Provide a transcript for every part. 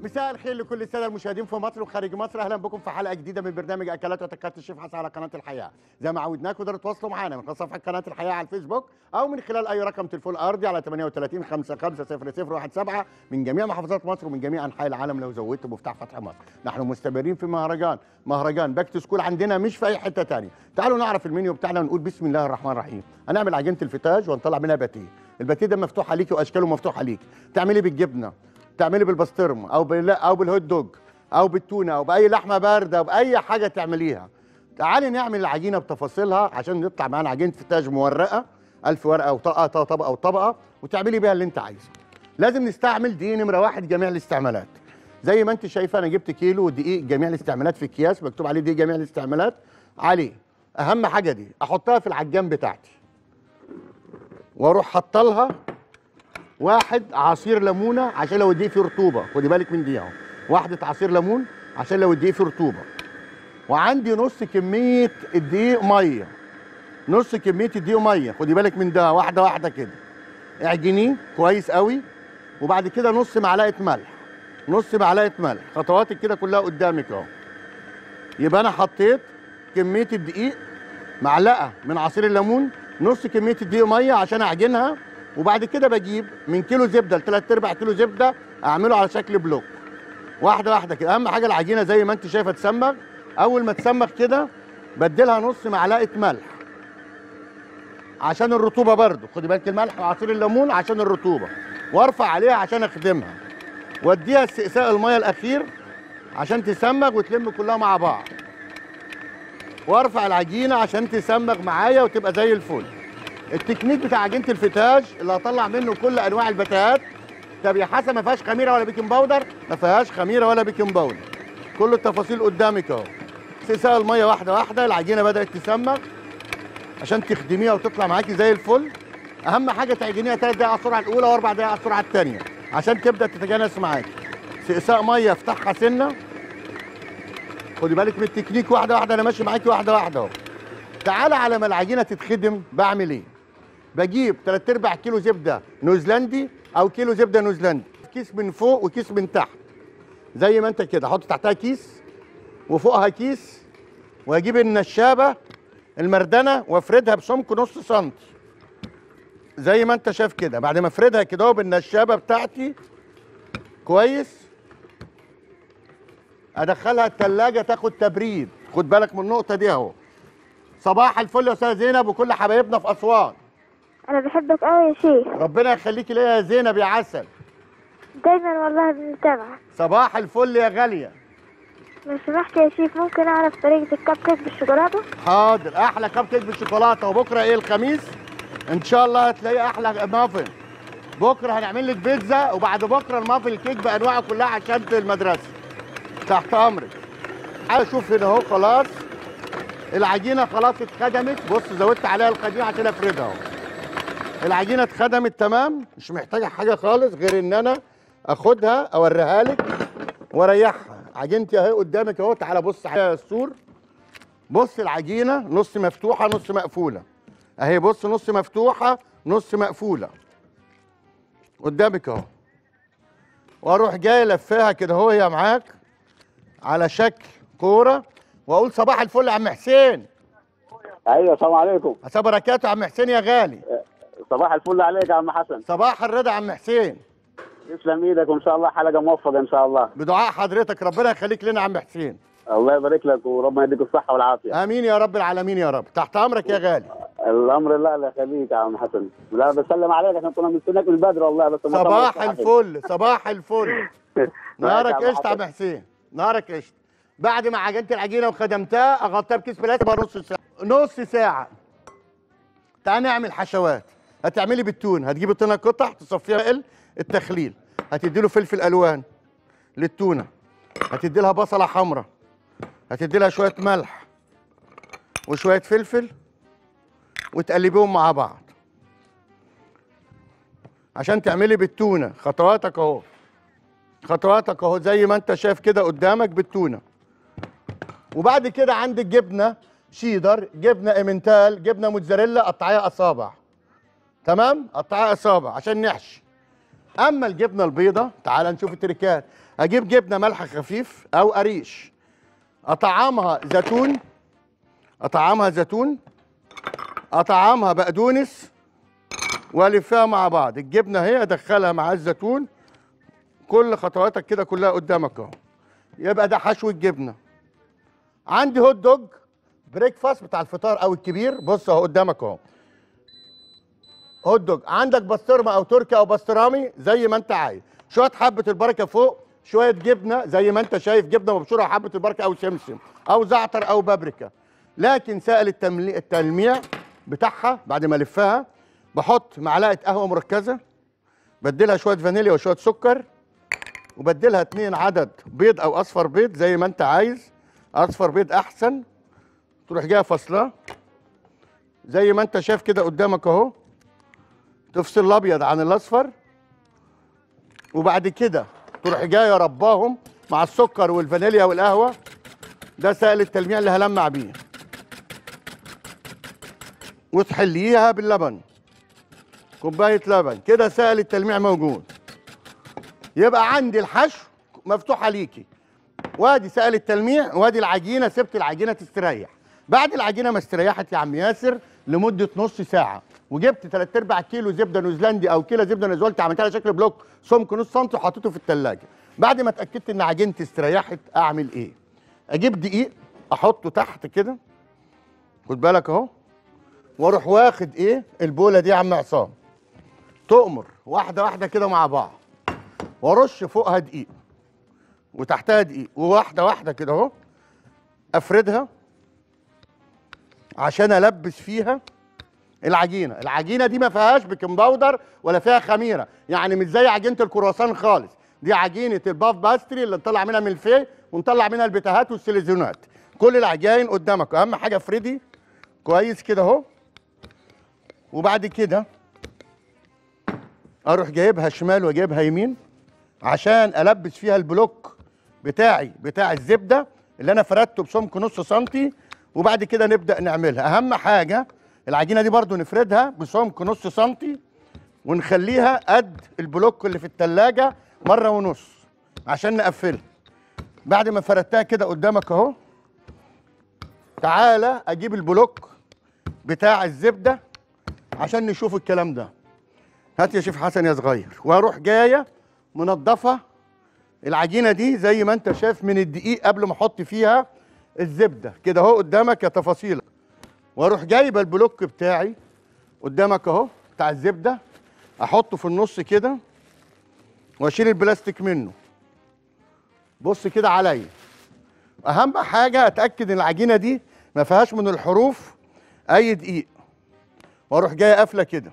مساء الخير لكل الساده المشاهدين في مصر وخارج مصر اهلا بكم في حلقه جديده من برنامج اكلات وتكات الشيف حسن على قناه الحياه زي ما عودناكم تقدروا تتواصلوا معانا من خلال صفحه قناه الحياه على الفيسبوك او من خلال اي رقم تليفون ارضي على 38 55 0017 من جميع محافظات مصر ومن جميع انحاء العالم لو زودت مفتاح فتح مصر نحن مستمرين في مهرجان مهرجان باك تو سكول عندنا مش في اي حته ثانيه تعالوا نعرف المنيو بتاعنا ونقول بسم الله الرحمن الرحيم هنعمل عجينه الفتاج وهنطلع منها باتيه الباتيه ده مفتوح عليكي واشكاله مفتوح عليكي تعملي بالجبنه تعملي بالبسطرمه او بال او بالهوت دوج او بالتونه او باي لحمه بارده او باي حاجه تعمليها تعالي نعمل العجينه بتفاصيلها عشان نطلع معانا عجينه فتاج مورقه ألف ورقه او طبقه طبقه او طبقه وتعملي بيها اللي انت عايزه لازم نستعمل دقيق نمره واحد جميع الاستعمالات زي ما انت شايفه انا جبت كيلو دقيق جميع الاستعمالات في اكياس مكتوب عليه دقيق جميع الاستعمالات عليه اهم حاجه دي احطها في العجان بتاعتي واروح حاطه لها واحد عصير ليمونه عشان لو الدقيق فيه رطوبه خدي بالك من دي اهو واحده عصير ليمون عشان لو الدقيق فيه رطوبه وعندي نص كميه الدقيق ميه نص كميه الدقيق ميه خدي بالك من ده واحده واحده كده اعجنيه كويس قوي وبعد كده نص معلقه ملح نص معلقه ملح خطواتك كده كلها قدامك اهو يبقى انا حطيت كميه الدقيق معلقه من عصير الليمون نص كميه الدقيق ميه عشان اعجنها وبعد كده بجيب من كيلو زبده لثلاث ارباع كيلو زبده اعمله على شكل بلوك واحده واحده كده اهم حاجه العجينه زي ما انت شايفه تسمغ اول ما تسمغ كده بديلها نص معلقه ملح عشان الرطوبه برضو خدي بالك الملح وعصير الليمون عشان الرطوبه وارفع عليها عشان اخدمها واديها استئساء الميه الاخير عشان تسمغ وتلم كلها مع بعض وارفع العجينه عشان تسمغ معايا وتبقى زي الفل التكنيك بتاع عجينه الفتاج اللي هطلع منه كل انواع البتات طب يا حسن ما فيهاش خميره ولا بيكنج باودر ما فيهاش خميره ولا بيكنج باودر كل التفاصيل قدامك اهو استئساء الميه واحده واحده العجينه بدات تسمغ عشان تخدميها وتطلع معاكي زي الفل اهم حاجه تعجنيها ثلاث دقايق على السرعه الاولى واربع دقايق على السرعه الثانيه عشان تبدا تتجانس معاكي استئساء ميه افتحها سنه خدي بالك من التكنيك واحده واحده انا ماشي معاكي واحده واحده اهو تعالى على ما العجينه تتخدم بعمل ايه بجيب ثلاث ارباع كيلو زبده نيوزيلندي او كيلو زبده نيوزيلندي كيس من فوق وكيس من تحت زي ما انت كده احط تحتها كيس وفوقها كيس واجيب النشابه المردنه وافردها بسمك نص سنتي زي ما انت شايف كده بعد ما افردها كده اهو بالنشابه بتاعتي كويس ادخلها التلاجة تاخد تبريد خد بالك من النقطه دي اهو صباح الفل يا استاذه زينب وكل حبايبنا في اسوان انا بحبك قوي يا شيخ ربنا يخليكي ليا يا زينب يا عسل دايما والله بنتابعك صباح الفل يا غاليه لو سمحت يا شيخ ممكن اعرف طريقة الكب كيك بالشوكولاتة حاضر احلى كب كيك بالشوكولاته وبكره ايه الخميس ان شاء الله هتلاقي احلى مافن بكره هنعمل لك بيتزا وبعد بكره المافن الكيك بانواعه كلها عشان المدرسه تحت امرك تعالى شوف هنا اهو خلاص العجينه خلاص اتخدمت بص زودت عليها الخديعه عشان افردها اهو العجينه اتخدمت تمام مش محتاجه حاجه خالص غير ان انا اخدها اوريها لك واريحها عجينتي اهي قدامك اهو تعالى بص على السور بص العجينه نص مفتوحه نص مقفوله اهي بص نص مفتوحه نص مقفوله قدامك اهو واروح جاي لفاها كده اهو هي معاك على شكل كوره واقول صباح الفل يا عم حسين ايوه السلام عليكم عسى بركاته يا عم حسين يا غالي صباح الفل عليك يا عم حسن صباح الرضا يا عم حسين يسلم ايدك وان شاء الله حلقه موفقه ان شاء الله بدعاء حضرتك ربنا يخليك لنا يا عم حسين الله يبارك لك وربنا يديك الصحه والعافيه امين يا رب العالمين يا رب تحت امرك يا غالي الامر لا الله يخليك يا عم حسن لا بسلم عليك عشان كنا مستنيك من بدري والله بس ما صباح طلعتش. الفل صباح الفل نهارك معاك يا عم قشطه يا عم حسن. حسين نهارك قشطه بعد ما عجنت العجينه وخدمتها اغطيها بكيس بلاستيك بقى نص ساعه نص ساعه تعالى نعمل حشوات هتعملي بالتون هتجيبي التونه قطع تصفيها قل التخليل هتدي له فلفل الوان للتونه هتدي لها بصله حمراء هتدي لها شويه ملح وشويه فلفل وتقلبيهم مع بعض عشان تعملي بالتونه خطواتك اهو خطواتك اهو زي ما انت شايف كده قدامك بالتونه وبعد كده عندك جبنه شيدر جبنه ايمنتال جبنه موتزاريلا قطعيها اصابع تمام قطعيها اصابع عشان نحشي اما الجبنه البيضه تعال نشوف التركات اجيب جبنه ملح خفيف او قريش اطعمها زيتون اطعمها زيتون اطعمها بقدونس والفها مع بعض الجبنه اهي ادخلها مع الزيتون كل خطواتك كده كلها قدامك اهو يبقى ده حشو الجبنه عندي هوت دوج بريكفاست بتاع الفطار او الكبير بص اهو قدامك اهو هوت دوج عندك بسطرمه او تركي او بسطرامي زي ما انت عايز شويه حبه البركه فوق شويه جبنه زي ما انت شايف جبنه مبشوره وحبه البركه او سمسم او زعتر او بابريكا لكن سائل التملي- التلميع بتاعها بعد ما الفها بحط معلقه قهوه مركزه بديلها شويه فانيليا وشويه سكر وبديلها اتنين عدد بيض او اصفر بيض زي ما انت عايز اصفر بيض احسن تروح جايه فاصلاه زي ما انت شايف كده قدامك اهو تفصل الابيض عن الاصفر وبعد كده تروح جايه رباهم مع السكر والفانيليا والقهوه ده سائل التلميع اللي هلمع بيه وتحليها باللبن كوبايه لبن كده سائل التلميع موجود يبقى عندي الحشو مفتوحه ليكي وادي سائل التلميع وادي العجينه سبت العجينه تستريح بعد العجينه ما استريحت يا عم ياسر لمده نص ساعه وجبت 3 ارباع كيلو زبده نيوزيلندي او كيلو زبده نيوزيلندي عملتها على شكل بلوك سمك نص سم وحطيته في الثلاجه بعد ما اتاكدت ان عجينتي استريحت اعمل ايه اجيب دقيق احطه تحت كده خد بالك اهو واروح واخد ايه البوله دي يا عم عصام تؤمر واحده واحده كده مع بعض وارش فوقها دقيق وتحتها دقيق وواحده واحده كده اهو افردها عشان البس فيها العجينه العجينه دي ما فيهاش بيكنج باودر ولا فيها خميره يعني مش زي عجينه الكرواسون خالص دي عجينه الباف باستري اللي نطلع منها ملفيه ونطلع منها البتاهات والسيليزونات كل العجاين قدامك اهم حاجه افردي كويس كده اهو وبعد كده اروح جايبها شمال واجيبها يمين عشان البس فيها البلوك بتاعي بتاع الزبده اللي انا فردته بسمك نص سنتي وبعد كده نبدا نعملها اهم حاجه العجينه دي برضو نفردها بسمك نص سنتي ونخليها قد البلوك اللي في التلاجة مره ونص عشان نقفلها بعد ما فردتها كده قدامك اهو تعالى اجيب البلوك بتاع الزبده عشان نشوف الكلام ده هات يا شيف حسن يا صغير واروح جايه منضفه العجينه دي زي ما انت شايف من الدقيق قبل ما احط فيها الزبده كده اهو قدامك يا تفاصيل واروح جايبه البلوك بتاعي قدامك اهو بتاع الزبده احطه في النص كده واشيل البلاستيك منه بص كده عليا اهم حاجه اتاكد ان العجينه دي ما فيهاش من الحروف اي دقيق واروح جاي قافله كده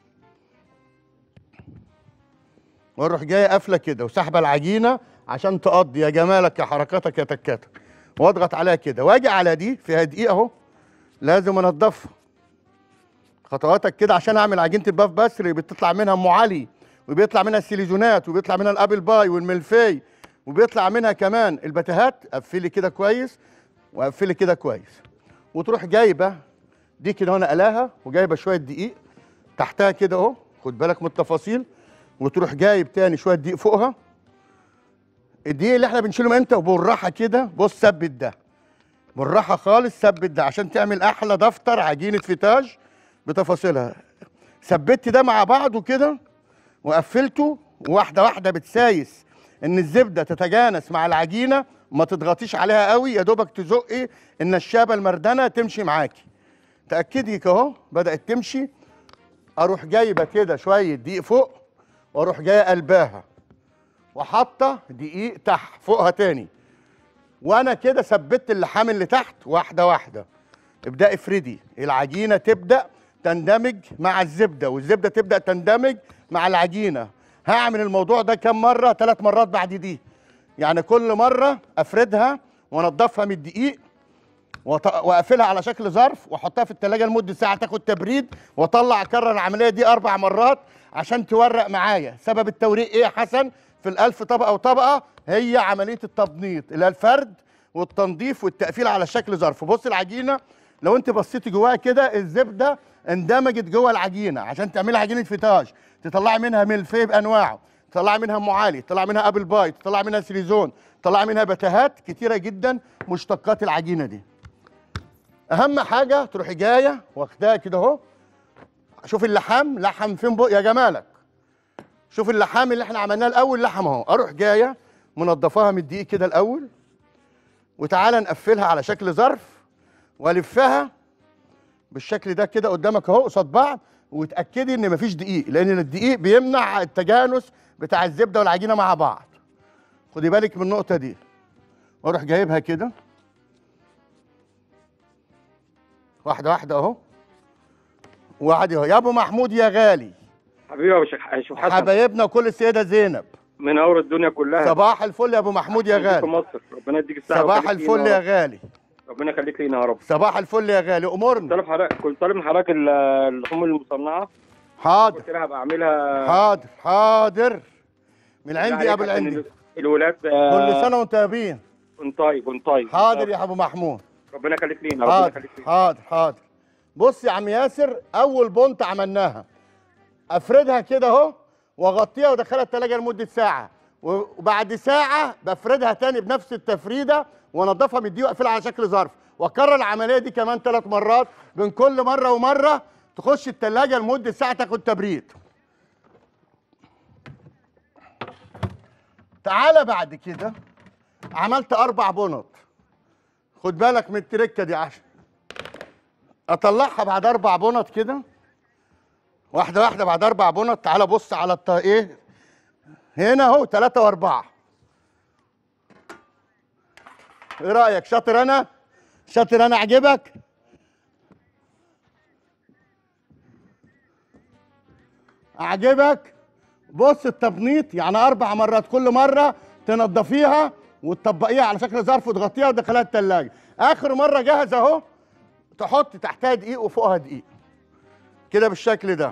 واروح جاي قافله كده وسحبه العجينه عشان تقضي يا جمالك يا حركاتك يا تكاتك واضغط عليها كده واجي على دي فيها دقيق اهو لازم انضفها خطواتك كده عشان اعمل عجينه الباف بسري بتطلع منها ام علي وبيطلع منها السيليزونات وبيطلع منها الابل باي والملفي وبيطلع منها كمان البتهات قفلي كده كويس وقفلي كده كويس وتروح جايبه دي كده هنا قلاها وجايبه شويه دقيق تحتها كده اهو خد بالك من التفاصيل وتروح جايب تاني شويه دقيق فوقها الدقيق اللي احنا بنشيله امتى وبالراحه كده بص ثبت ده بالراحه خالص ثبت ده عشان تعمل احلى دفتر عجينه فيتاج بتفاصيلها ثبت ده مع بعضه كده وقفلته واحده واحده بتسايس ان الزبده تتجانس مع العجينه ما تضغطيش عليها قوي يا دوبك تزقي النشابه المردنه تمشي معاكي تاكدي اهو بدات تمشي اروح جايبه كده شويه دقيق فوق واروح جايه قلباها وحاطه دقيق تحت فوقها تاني وانا كده ثبت اللحام اللي تحت واحده واحده ابداي افردي العجينه تبدا تندمج مع الزبده والزبده تبدا تندمج مع العجينه هعمل الموضوع ده كم مره ثلاث مرات بعد دي يعني كل مره افردها وانضفها من الدقيق وط- واقفلها على شكل ظرف واحطها في التلاجة لمده ساعه تاخد تبريد واطلع اكرر العمليه دي اربع مرات عشان تورق معايا سبب التوريق ايه يا حسن في الالف طبقه وطبقه هي عمليه التبنيط اللي هي الفرد والتنظيف والتقفيل على شكل ظرف بص العجينه لو انت بصيتي جواها كده الزبده اندمجت جوه العجينه عشان تعملي عجينه فيتاج تطلعي منها ملفيه بانواعه طلع منها ام علي طلع منها ابل بايت طلع منها سيليزون طلع منها بتهات كتيره جدا مشتقات العجينه دي اهم حاجه تروحي جايه واخداها كده اهو شوف اللحام لحم فين بق يا جمالك شوف اللحام اللي احنا عملناه الاول لحم اهو اروح جايه منضفاها من الدقيق كده الاول وتعالى نقفلها على شكل ظرف والفها بالشكل ده كده قدامك اهو قصاد بعض وتاكدي ان مفيش دقيق لان الدقيق بيمنع التجانس بتاع الزبده والعجينه مع بعض خدي بالك من النقطه دي واروح جايبها كده واحده واحده اهو وعدي اهو يا ابو محمود يا غالي حبيبي يا شيخ شيخ حسن حبايبنا وكل السيده زينب من اور الدنيا كلها صباح الفل يا ابو محمود يا في غالي مصر ربنا يديك الصحه صباح ويخليك الفل لينا يا رب. غالي ربنا يخليك لينا يا رب صباح الفل يا غالي امورنا طالب حضرتك كنت طالب من حضرتك ال- اللحوم المصنعه حاضر قلت لها هبقى اعملها حاضر حاضر من عندي يعني قبل عشان عندي الولاد كل سنه وانت طيبين كنت طيب كنت طيب حاضر يا ابو محمود ربنا يخليك لينا ربنا حاضر يخليك لينا حاضر حاضر بص يا عم ياسر اول بونت عملناها افردها كده اهو واغطيها وادخلها التلاجة لمده ساعه وبعد ساعه بفردها تاني بنفس التفريده وانضفها من الدقيق واقفلها على شكل ظرف واكرر العمليه دي كمان ثلاث مرات بين كل مره ومره تخش التلاجة لمده ساعه تاخد تبريد تعالى بعد كده عملت اربع بنط خد بالك من التركه دي عشان اطلعها بعد اربع بنط كده واحده واحده بعد اربع بنط تعالى بص على الط... ايه هنا اهو ثلاثة واربعة ايه رأيك شاطر انا شاطر انا عجبك اعجبك بص التبنيط يعني اربع مرات كل مره تنضفيها وتطبقيها على شكل ظرف وتغطيها وتدخلها التلاجة اخر مره جاهزه اهو تحط تحتها دقيق وفوقها دقيق كده بالشكل ده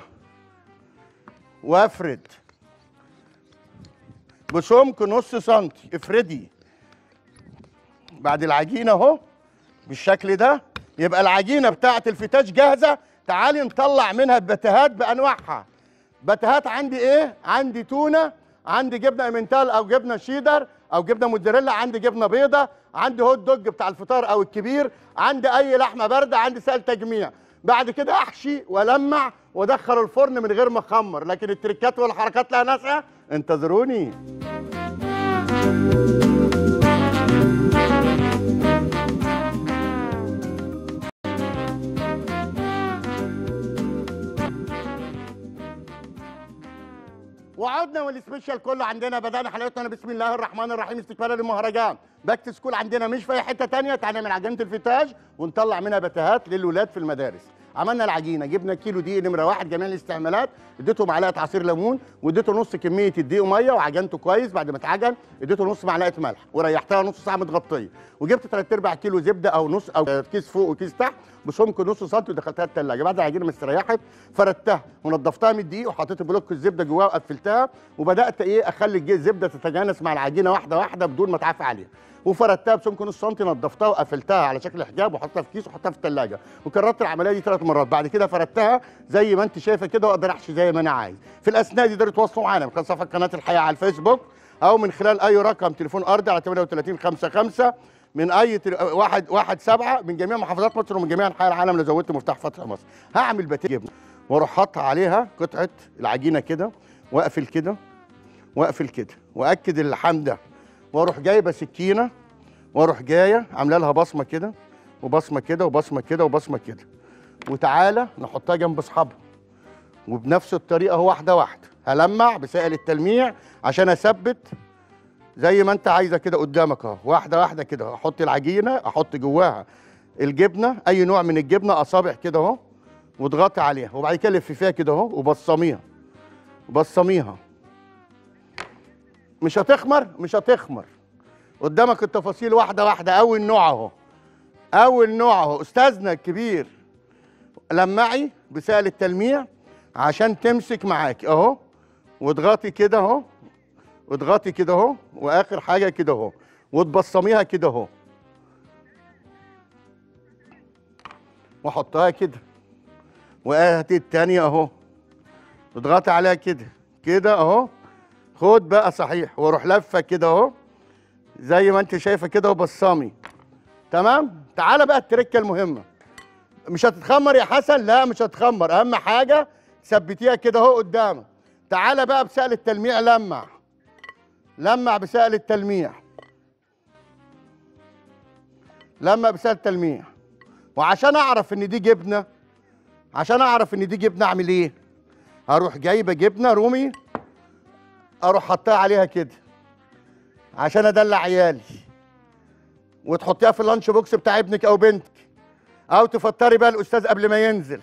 وافرد بسمك نص سنتي افردي بعد العجينه اهو بالشكل ده يبقى العجينه بتاعه الفتاش جاهزه تعالي نطلع منها البتهات بانواعها بتهات عندي ايه عندي تونه عندي جبنه ايمنتال او جبنه شيدر او جبنه موتزاريلا عندي جبنه بيضه عندي هوت دوج بتاع الفطار او الكبير عندي اي لحمه بارده عندي سائل تجميع بعد كده احشي والمع وادخل الفرن من غير ما اخمر لكن التركات والحركات لها ناسها انتظروني وعدنا والسبيشال كله عندنا بدانا حلقتنا بسم الله الرحمن الرحيم استكمالا للمهرجان باك تو سكول عندنا مش في اي حته تانية تعالى من عجينه الفتاج ونطلع منها بتهات للولاد في المدارس عملنا العجينه جبنا كيلو دقيق نمره واحد جميع الاستعمالات اديته معلقه عصير ليمون واديته نص كميه الدقيق وميه وعجنته كويس بعد ما اتعجن اديته نص معلقه ملح وريحتها نص ساعه متغطيه وجبت ثلاث ارباع كيلو زبده او نص او كيس فوق وكيس تحت بسمك نص سنتي ودخلتها الثلاجه بعد العجينه ما استريحت فردتها ونضفتها من الدقيق وحطيت بلوك الزبده جواها وقفلتها وبدات ايه اخلي الج- الزبده تتجانس مع العجينه واحده واحده بدون ما اتعافى عليها وفردتها بسمك نص سنتي نضفتها وقفلتها على شكل حجاب وحطيتها في كيس وحطيتها في الثلاجه وكررت العمليه دي ثلاث مرات بعد كده فردتها زي ما انت شايفه كده واقدر احشي زي ما انا عايز في الاثناء دي تقدروا تواصلوا معانا من خلال صفحه قناه الحياه على الفيسبوك او من خلال اي رقم تليفون ارضي على 38 55 من اي تل... واحد واحد سبعة من جميع محافظات مصر ومن جميع انحاء العالم لو زودت مفتاح فتح مصر هعمل باتيه جبنه واروح حاطط عليها قطعه العجينه كده واقفل كده واقفل كده واكد اللحام ده واروح جايبه سكينه واروح جايه عامله لها بصمه كده وبصمه كده وبصمه كده وبصمه كده وتعالى نحطها جنب اصحابها وبنفس الطريقه هو واحده واحده هلمع بسائل التلميع عشان اثبت زي ما انت عايزه كده قدامك اهو واحده واحده كده احط العجينه احط جواها الجبنه اي نوع من الجبنه اصابع كده اهو واضغطي عليها وبعد كده لفي فيها كده اهو وبصميها بصميها مش هتخمر مش هتخمر قدامك التفاصيل واحده واحده اول نوع اهو اول نوع اهو استاذنا الكبير لمعي بسائل التلميع عشان تمسك معاك اهو واضغطي كده اهو واضغطي كده اهو واخر حاجه كده اهو وتبصميها كده اهو وحطها كده وهاتي التانية اهو اضغطي عليها كده كده اهو خد بقى صحيح واروح لفه كده اهو زي ما انت شايفه كده وبصامي تمام تعالى بقى التركه المهمه مش هتتخمر يا حسن لا مش هتخمر اهم حاجه ثبتيها كده اهو قدامك تعالى بقى بسائل التلميع لمع لمع بسائل التلميع لمع بسائل التلميع وعشان اعرف ان دي جبنه عشان اعرف ان دي جبنه اعمل ايه هروح جايبه جبنه رومي اروح حطها عليها كده عشان ادلع عيالي وتحطيها في اللانش بوكس بتاع ابنك او بنتك او تفطري بقى الاستاذ قبل ما ينزل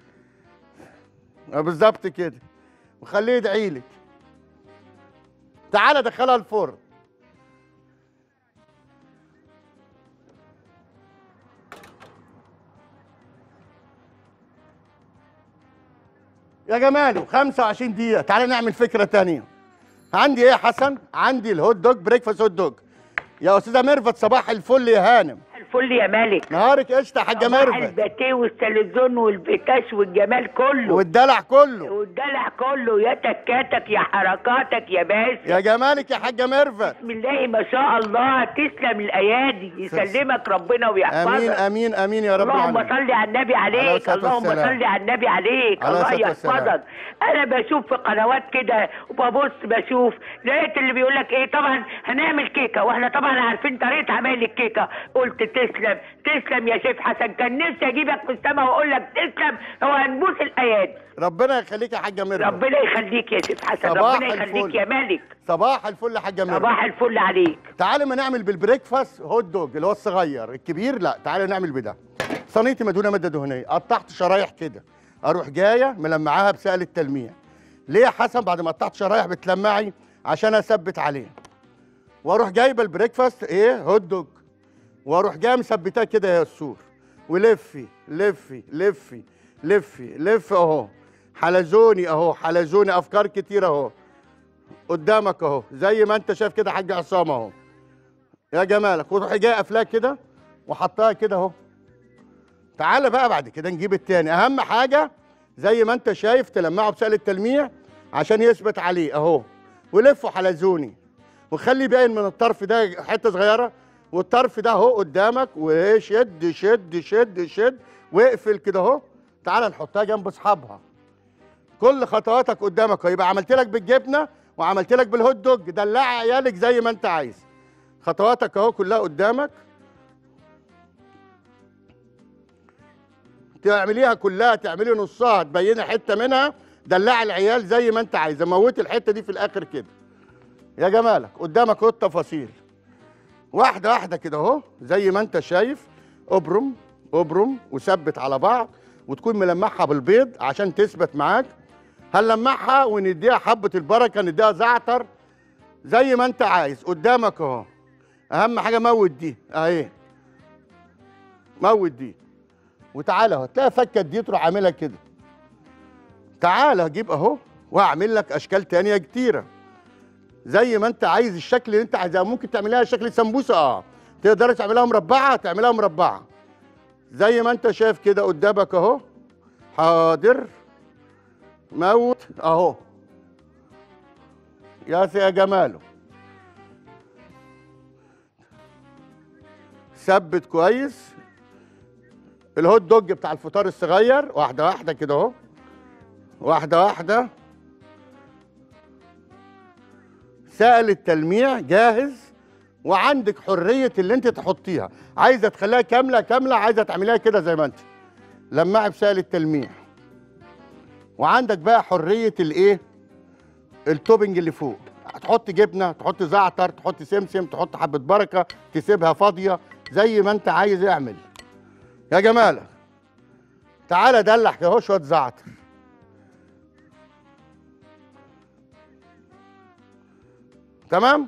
آه بالظبط كده وخليه يدعي لك تعالى دخلها الفرن يا جماله 25 دقيقة تعالى نعمل فكرة تانية عندي ايه يا حسن؟ عندي الهوت دوج بريكفاست هوت دوج يا استاذة ميرفت صباح الفل يا هانم الفل يا مالك نهارك قشطة يا حاجة صباح ميرفت الباتيه والسلزون والبيكاش والجمال كله والدلع كله والدلع كله يا تكاتك يا حركاتك يا باسم يا جمالك يا حاجة ميرفت بسم الله ما شاء الله تسلم الايادي يسلمك ربنا امين ويحفظك امين امين يا رب اللهم العالمين صل على النبي عليه عليك الصلاة اللهم والسلام. صل على النبي عليك عليه الله الصلاة والسلام. يحفظك انا بشوف في قنوات كده وببص بشوف لقيت اللي بيقول لك ايه طبعا هنعمل كيكه واحنا طبعا عارفين طريقه عمل الكيكه قلت تسلم تسلم يا شيخ حسن كان نفسي اجيبك في السما واقول لك تسلم هو هنبوس الايادي ربنا يخليك يا حاجة ميرفت ربنا يخليك يا شيخ حسن صباح ربنا الفل. يخليك يا مالك صباح الفل يا حاجة ميرفت صباح الفل عليك تعالى ما نعمل بالبريكفاست هوت دوج اللي هو الصغير الكبير لا تعالى نعمل بده صينيه مدهونه ماده دهنيه قطعت شرايح كده اروح جايه ملمعاها بسائل التلميع ليه يا حسن بعد ما قطعت شرايح بتلمعي عشان اثبت عليه واروح جايبه البريكفاست ايه هوت دوج واروح جايه مثبتاه كده يا السور ولفي لفي لفي لفي لف اهو حلزوني اهو حلزوني افكار كتير اهو قدامك اهو زي ما انت شايف كده حاج عصام اهو يا جمالك وتروحي جاي قافلاه كده وحطها كده اهو تعالى بقى بعد كده نجيب التاني اهم حاجه زي ما انت شايف تلمعه بسائل التلميع عشان يثبت عليه اهو ولفه حلزوني وخلي باين من الطرف ده حته صغيره والطرف ده اهو قدامك وشد شد شد شد واقفل كده اهو تعالى نحطها جنب اصحابها كل خطواتك قدامك اهو يبقى عملت لك بالجبنه وعملت لك بالهوت دوج دلعي عيالك زي ما انت عايز خطواتك اهو كلها قدامك تعمليها كلها تعملي نصها تبيني حته منها دلعي العيال زي ما انت عايزه موتي الحته دي في الاخر كده يا جمالك قدامك اهو التفاصيل واحده واحده كده اهو زي ما انت شايف ابرم ابرم وثبت على بعض وتكون ملمعها بالبيض عشان تثبت معاك هنلمعها ونديها حبه البركه نديها زعتر زي ما انت عايز قدامك اهو اهم حاجه موت دي اهي موت دي وتعالى اهو تلاقي فكه دي تروح عاملها كده تعالى جيب اهو واعمل لك اشكال تانية كتيره زي ما انت عايز الشكل اللي انت عايزاه ممكن تعملها شكل سمبوسه اه تقدر تعملها مربعه تعملها مربعه زي ما انت شايف كده قدامك اهو حاضر موت اهو يا سي يا جماله ثبت كويس الهوت دوج بتاع الفطار الصغير واحده واحده كده اهو واحده واحده سائل التلميع جاهز وعندك حريه اللي انت تحطيها عايزه تخليها كامله كامله عايزه تعمليها كده زي ما انت لمعي بسائل التلميع وعندك بقى حريه الايه التوبنج اللي فوق تحط جبنه تحط زعتر تحط سمسم تحط حبه بركه تسيبها فاضيه زي ما انت عايز اعمل يا جمالك تعالى دلع كده اهو شويه زعتر تمام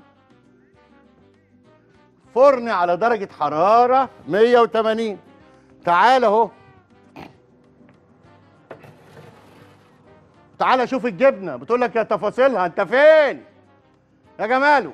فرن على درجة حرارة 180 تعال اهو تعال شوف الجبنة بتقول لك يا تفاصيلها انت فين يا جماله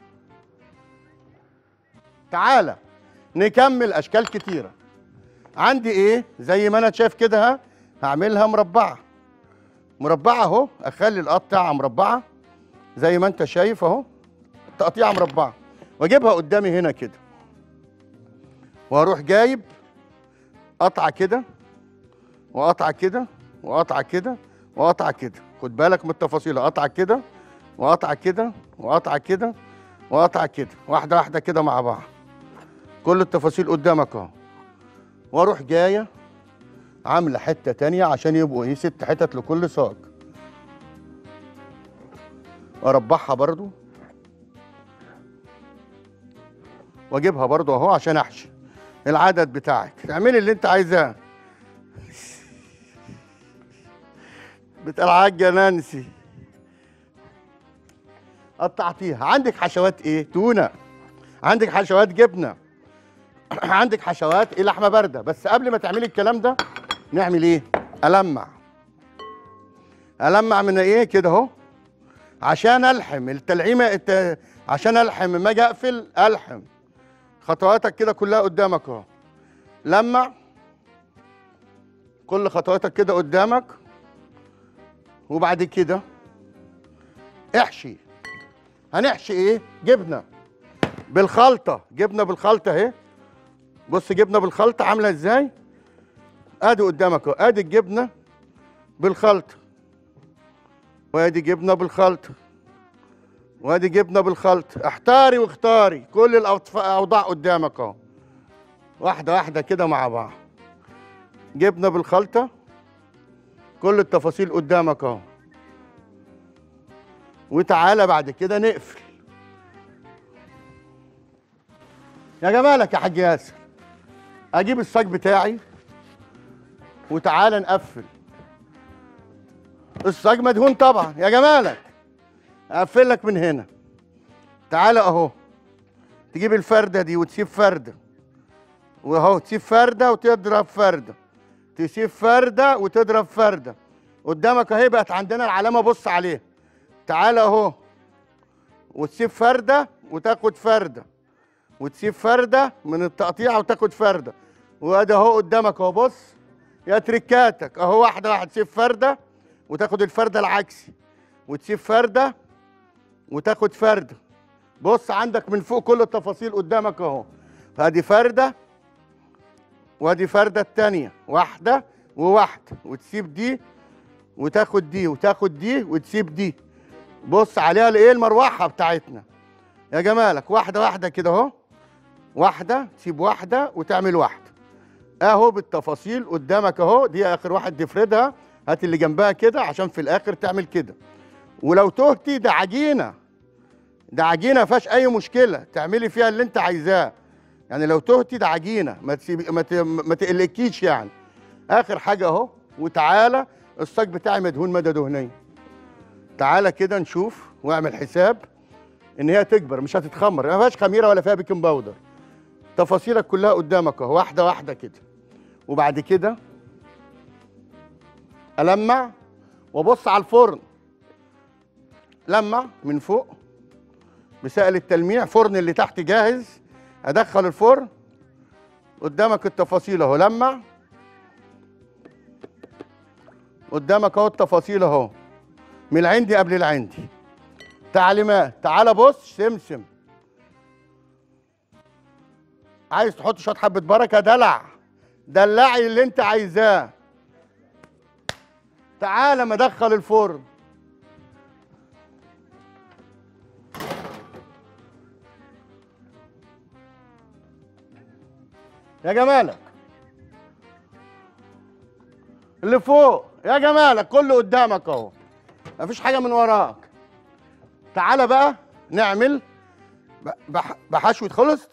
تعالى نكمل اشكال كتيرة عندي ايه زي ما انا شايف كده ها هعملها مربعة مربعة اهو اخلي القطعة مربعة زي ما انت شايف اهو تقطيعه مربعه واجيبها قدامي هنا كده واروح جايب قطعه كده وقطعه كده وقطعه كده وقطعه كده خد بالك من التفاصيل قطعه كده وقطعه كده وقطعه كده وقطعه كده واحده واحده كده مع بعض كل التفاصيل قدامك اهو واروح جايه عامله حته تانية عشان يبقوا ايه ست حتت لكل صاج واربعها برضو واجيبها برضو اهو عشان احشي العدد بتاعك تعملي اللي انت عايزاه بتاع الحاجه نانسي قطعتيها عندك حشوات ايه تونه عندك حشوات جبنه عندك حشوات ايه لحمه بارده بس قبل ما تعملي الكلام ده نعمل ايه المع المع من ايه كده اهو عشان الحم التلعيمه الت... عشان الحم ما اجي اقفل الحم خطواتك كده كلها قدامك اهو لمع كل خطواتك كده قدامك وبعد كده احشي هنحشي ايه جبنه بالخلطه جبنه بالخلطه اهي بص جبنه بالخلطه عامله ازاي ادي قدامك اهو ادي الجبنه بالخلطه وادي جبنه بالخلطه وادي جبنه بالخلطه احتاري واختاري كل الأوضف- الاوضاع قدامك اهو واحده واحده كده مع بعض جبنه بالخلطه كل التفاصيل قدامك اهو وتعالى بعد كده نقفل يا جمالك يا حاج ياسر اجيب الصاج بتاعي وتعالى نقفل الصاج مدهون طبعا يا جمالك اقفل لك من هنا تعالى اهو تجيب الفرده دي وتسيب فرده واهو تسيب فرده وتضرب فرده تسيب فرده وتضرب فرده قدامك اهي بقت عندنا العلامه بص عليها تعالى اهو وتسيب فرده وتاخد فرده وتسيب فرده من التقطيع وتاخد فرده وادي اهو قدامك اهو بص يا تركاتك اهو واحده واحده تسيب فرده وتاخد الفرده العكسي وتسيب فرده وتاخد فرده بص عندك من فوق كل التفاصيل قدامك اهو فادي فرده وادي فرده التانيه واحده وواحده وتسيب دي وتاخد دي وتاخد دي وتسيب دي بص عليها الايه المروحه بتاعتنا يا جمالك واحده واحده كده اهو واحده تسيب واحده وتعمل واحده اهو بالتفاصيل قدامك اهو دي اخر واحد تفردها هات اللي جنبها كده عشان في الاخر تعمل كده ولو تهتي ده عجينه ده عجينه ما فيهاش اي مشكله تعملي فيها اللي انت عايزاه يعني لو تهتي ده عجينه ما تسيبي ما, ت... ما تقلقكيش يعني اخر حاجه اهو وتعالى الصاج بتاعي مدهون مدى دهنيه تعالى كده نشوف واعمل حساب ان هي تكبر مش هتتخمر ما فيهاش خميره ولا فيها بيكنج باودر تفاصيلك كلها قدامك اهو واحده واحده كده وبعد كده المع وابص على الفرن لمع من فوق بسائل التلميع فرن اللي تحت جاهز ادخل الفرن قدامك التفاصيل اهو لمع قدامك اهو التفاصيل اهو من العندي قبل العندي تعليمات تعالى بص سمسم عايز تحط شويه حبه بركه دلع دلعي اللي انت عايزاه تعالى ما ادخل الفرن يا جمالك اللي فوق يا جمالك كله قدامك اهو مفيش حاجه من وراك تعالى بقى نعمل ب- بح- بحشوه خلصت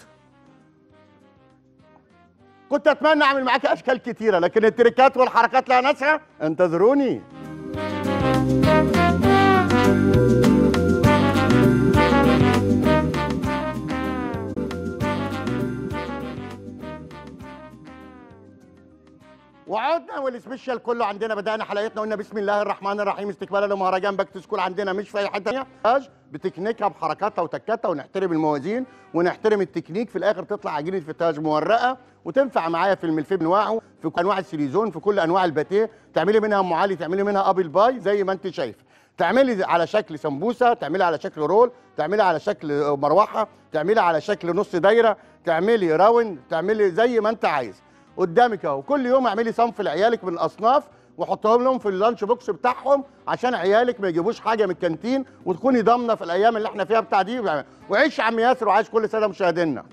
كنت اتمنى اعمل معاك اشكال كتيره لكن التريكات والحركات لها ناسها انتظروني وعدنا والسبيشال كله عندنا بدانا حلقتنا قلنا بسم الله الرحمن الرحيم استقبالا لمهرجان باك تو سكول عندنا مش في اي حته ثانيه تاج بتكنيكها بحركاتها وتكاتها ونحترم الموازين ونحترم التكنيك في الاخر تطلع عجينه فتاج مورقه وتنفع معايا في الملفيه بانواعه في كل انواع السيليزون في كل انواع الباتيه تعملي منها ام علي تعملي منها ابل باي زي ما انت شايف تعملي على شكل سمبوسه تعملي على شكل رول تعملي على شكل مروحه تعملي على شكل نص دايره تعملي راوند تعملي زي ما انت عايز قدامك اهو كل يوم اعملي صنف لعيالك من الاصناف وحطهم لهم في اللانش بوكس بتاعهم عشان عيالك ما يجيبوش حاجه من الكانتين وتكوني ضامنه في الايام اللي احنا فيها بتاع دي وعيش يا عم ياسر وعايش كل سنه مشاهدينا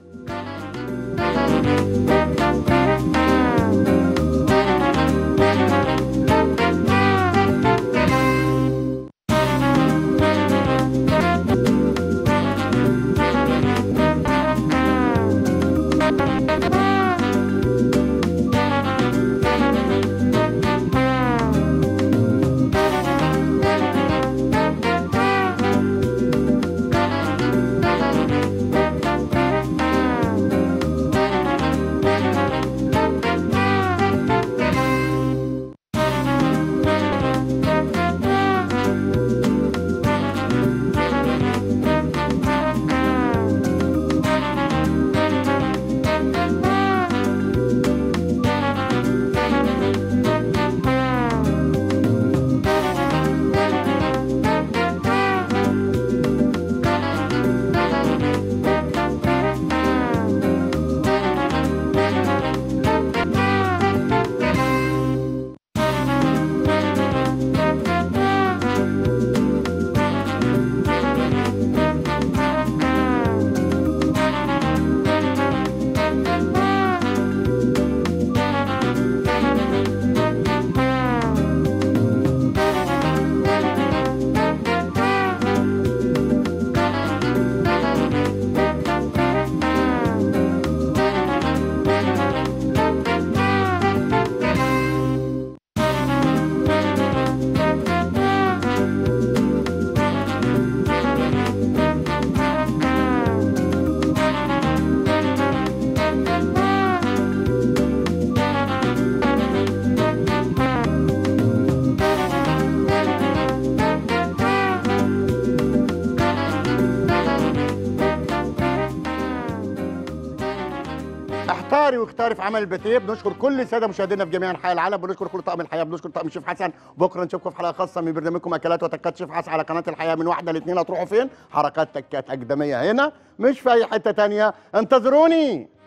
احتاري واختاري في عمل البتيه بنشكر كل الساده مشاهدينا في جميع انحاء العالم بنشكر كل طاقم الحياه بنشكر طاقم الشيف حسن بكره نشوفكم في حلقه خاصه من برنامجكم اكلات وتكات شيف حسن على قناه الحياه من واحده لاثنين هتروحوا فين حركات تكات اقدميه هنا مش في اي حته تانية انتظروني